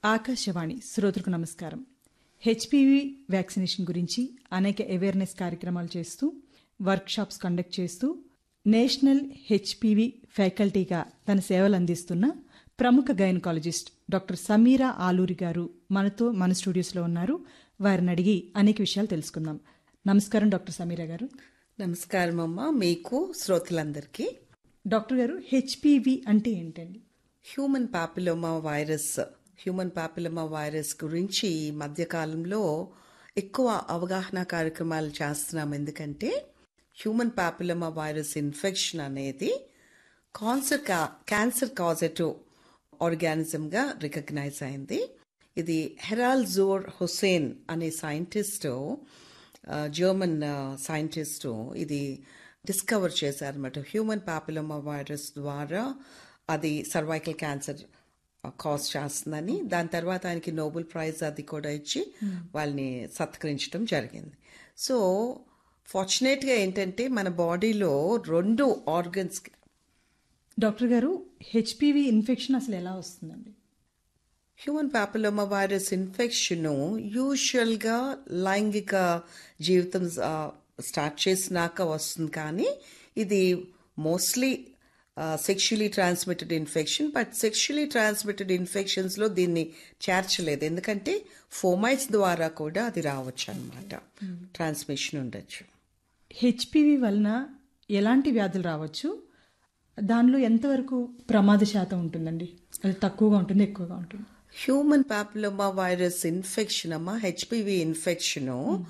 ఆకాశవాణి శ్రోతలకు నమస్కారం HPV vaccination గురించి అనేక అవేర్నెస్ కార్యక్రమాలు చేస్తూ వర్క్షాప్స్ కండక్ట్ చేస్తూ నేషనల్ హెచ్పివి ఫ్యాకల్టీగా తన సేవలు అందిస్తున్న ప్రముఖ గైనకాలజిస్ట్ డాక్టర్ సమీరా ఆలూరి గారు మనతో మన స్టూడియోస్లో ఉన్నారు వారిని అడిగి అనేక విషయాలు తెలుసుకుందాం నమస్కారం డాక్టర్ సమీరా గారు నమస్కారం అమ్మ మీకు శ్రోతలందరికీ డాక్టర్ గారు హెచ్పివి అంటే ఏంటండి human papilloma virus human papilloma virus గురించి ఈ మధ్యకాలంలో ఎక్కువ అవగాహన కార్యక్రమాలు చేస్తున్నాం ఎందుకంటే హ్యూమన్ పాపిలోమా వైరస్ ఇన్ఫెక్షన్ అనేది కాన్సర్ క్యాన్సర్ కాజెటివ్ ఆర్గానిజంగా రికగ్నైజ్ అయింది ఇది హెరాల్ జోర్ హుసేన్ అనే సైంటిస్టు జర్మన్ సైంటిస్టు ఇది డిస్కవర్ చేశారన్నమాట హ్యూమన్ పాపిలోమా వైరస్ ద్వారా అది సర్వైకల్ క్యాన్సర్ కాజ్ చేస్తుందని దాని తర్వాత ఆయనకి నోబెల్ ప్రైజ్ అది కూడా ఇచ్చి వాళ్ళని సత్కరించడం జరిగింది సో ఫార్చునేట్గా ఏంటంటే మన బాడీలో రెండు ఆర్గన్స్ డాక్టర్ గారు హెచ్పివి ఇన్ఫెక్షన్ అసలు ఎలా వస్తుందండి హ్యూమన్ పాపిలోమా వైరస్ ఇన్ఫెక్షన్ యూజువల్గా లైంగిక జీవితం స్టార్ట్ చేసినాక వస్తుంది కానీ ఇది mostly sexually transmitted infection but sexually transmitted ఇన్ఫెక్షన్స్లో దీన్ని చేర్చలేదు ఎందుకంటే ఫోమైట్స్ ద్వారా కూడా అది రావచ్చు అనమాట ట్రాన్స్మిషన్ ఉండొచ్చు హెచ్పివి వలన ఎలాంటి వ్యాధులు రావచ్చు దానిలో ఎంతవరకు ప్రమాద శాతం ఉంటుందండి అది తక్కువగా ఉంటుంది ఎక్కువగా ఉంటుంది హ్యూమన్ పాపులోమా వైరస్ ఇన్ఫెక్షన్ అమ్మా HPV infection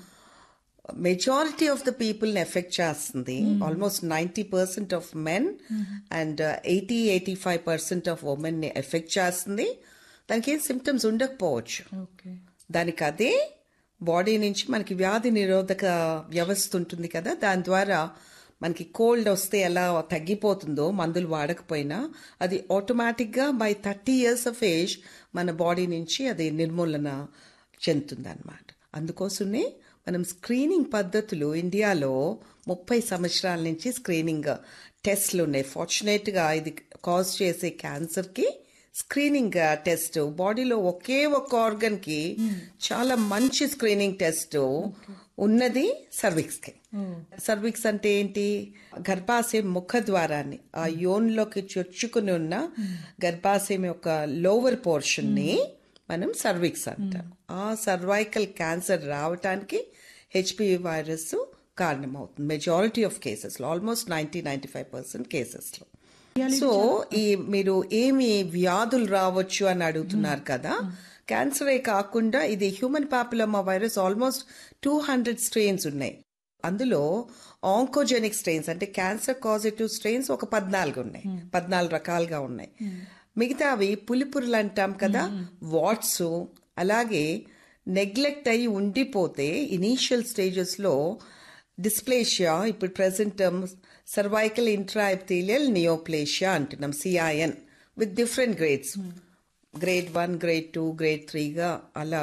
majority of the people ని ఎఫెక్ట్ చేస్తుంది almost ninety percent of men and eighty eighty five percent of women ని ఎఫెక్ట్ చేస్తుంది దానికి ఏం సిమ్టమ్స్ ఉండకపోవచ్చు ఓకే దానికి అదే బాడీ నుంచి మనకి వ్యాధి నిరోధక వ్యవస్థ ఉంటుంది కదా దాని ద్వారా మనకి కోల్డ్ వస్తే ఎలా తగ్గిపోతుందో మందులు వాడకపోయినా అది ఆటోమేటిక్గా by thirty years of age మన బాడీ నుంచి అది నిర్మూలన చెందుతుంది అనమాట అందుకోసమే మనం స్క్రీనింగ్ పద్ధతులు ఇండియాలో ముప్పై సంవత్సరాల నుంచి స్క్రీనింగ్ టెస్ట్లు ఉన్నాయి ఫార్చునేట్గా ఇది కాజ్ చేసే క్యాన్సర్కి స్క్రీనింగ్ టెస్ట్ బాడీలో ఒకే ఒక్క ఆర్గన్ కి చాలా మంచి స్క్రీనింగ్ టెస్ట్ ఉన్నది సర్విక్స్ కి సర్విక్స్ అంటే ఏంటి గర్భాశయం ముఖ ద్వారాన్ని ఆ యోన్లోకి చొచ్చుకుని ఉన్న గర్భాశయం యొక్క లోవర్ పోర్షన్ ని మనం సర్విక్స్ అంటాం ఆ సర్వైకల్ క్యాన్సర్ రావటానికి హెచ్పివి వైరస్ కారణమవుతుంది మెజారిటీ ఆఫ్ కేసెస్లో almost ninety ninety five percent కేసెస్లో సో ఈ మీరు ఏమి వ్యాధులు రావచ్చు అని అడుగుతున్నారు కదా క్యాన్సరే కాకుండా ఇది human papilloma virus almost two hundred strains ఉన్నాయి అందులో ఆంకోజెనిక్ స్ట్రెయిన్స్ అంటే క్యాన్సర్ కాజిటివ్ స్ట్రెయిన్స్ ఒక పద్నాలుగు ఉన్నాయి పద్నాలుగు రకాలుగా ఉన్నాయి మిగతా అవి పులిపురులు అంటాం కదా వాట్స్ అలాగే నెగ్లెక్ట్ అయి ఉండిపోతే ఇనీషియల్ స్టేజెస్లో డిస్ప్లేషియా ఇప్పుడు ప్రెసెంట్ సర్వైకల్ ఇంట్రాఎప్థీలియల్ నియోప్లేషియా అంటున్నాం CIN with different grades grade one grade two grade త్రీగా అలా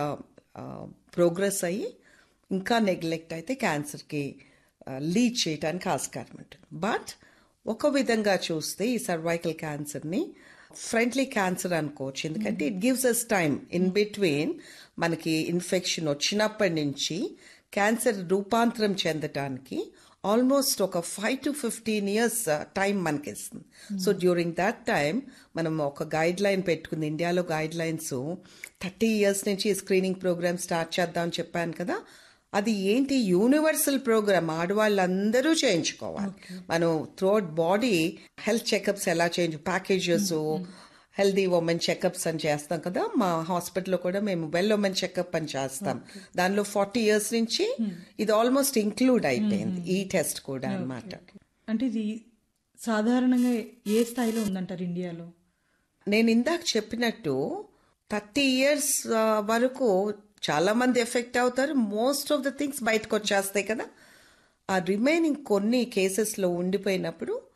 ప్రోగ్రెస్ అయ్యి ఇంకా నెగ్లెక్ట్ అయితే క్యాన్సర్కి లీడ్ చేయడానికి ఆస్కారం ఉంటుంది బట్ ఒక విధంగా చూస్తే ఈ సర్వైకల్ క్యాన్సర్ని ఫ్రెండ్లీ క్యాన్సర్ అనుకోవచ్చు ఎందుకంటే it gives us time in between మనకి ఇన్ఫెక్షన్ వచ్చినప్పటి నుంచి క్యాన్సర్ రూపాంతరం చెందటానికి ఆల్మోస్ట్ ఒక five to fifteen years time మనకి ఇస్తుంది సో డ్యూరింగ్ దట్ టైం మనం ఒక గైడ్ లైన్ పెట్టుకుంది ఇండియాలో గైడ్ లైన్స్ థర్టీ ఇయర్స్ నుంచి స్క్రీనింగ్ ప్రోగ్రామ్ స్టార్ట్ చేద్దాం చెప్పాను కదా అది ఏంటి యూనివర్సల్ ప్రోగ్రామ్ ఆడవాళ్ళందరూ చేయించుకోవాలి మనం త్రోట్ బాడీ హెల్త్ చెకప్స్ ఎలా చేయించు ప్యాకేజెస్ హెల్దీ ఉమెన్ చెకప్స్ అని చేస్తాం కదా మా హాస్పిటల్లో కూడా మేము వెల్ ఉమెన్ చెకప్ అని చేస్తాం దానిలో ఫార్టీ ఇయర్స్ నుంచి ఇది ఆల్మోస్ట్ ఇంక్లూడ్ అయిపోయింది ఈ టెస్ట్ కూడా అనమాట అంటే ఇది సాధారణంగా ఏ స్థాయిలో ఉందంటారు ఇండియాలో నేను ఇందాక చెప్పినట్టు థర్టీ ఇయర్స్ వరకు చాలా మంది ఎఫెక్ట్ అవుతారు మోస్ట్ ఆఫ్ ద థింగ్స్ బయటకు వచ్చేస్తాయి కదా ఆ రిమైనింగ్ కొన్ని కేసెస్లో ఉండిపోయినప్పుడు